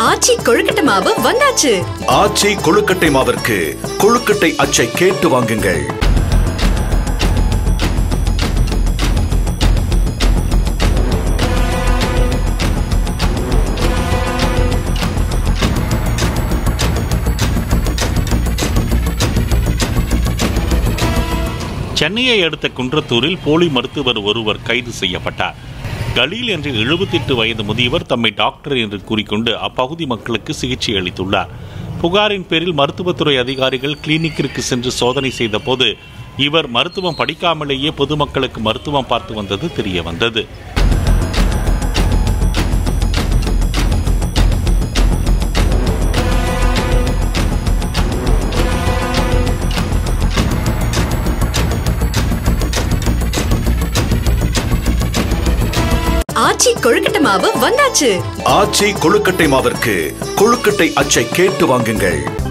ஆச்சி கொழுக்கட்டை மாவு வந்தாச்சு ஆச்சி கொழுக்கட்டை மாவிற்கு கொழுக்கட்டை அச்சை கேட்டு வாங்குங்கள் சென்னையை அடுத்த குன்றத்தூரில் போலி மருத்துவர் ஒருவர் கைது செய்யப்பட்டார் கலீல் என்ற 78 வயது முதியவர் தம்மை டாக்டர் என்று கூறிக்கொண்டு அப்பகுதி மக்களுக்கு சிகிச்சை அளித்துள்ளார் புகாரின் பேரில் மருத்துவத்துறை அதிகாரிகள் கிளினிக்கிற்கு சென்று சோதனை செய்தபோது இவர் மருத்துவம் படிக்காமலேயே பொதுமக்களுக்கு மருத்துவம் பார்த்து வந்தது தெரிய வந்தது ஆச்சி கொழுக்கட்டை மாவு வந்தாச்சு ஆச்சி கொழுக்கட்டை மாவிற்கு கொழுக்கட்டை அச்சை கேட்டு வாங்குங்கள்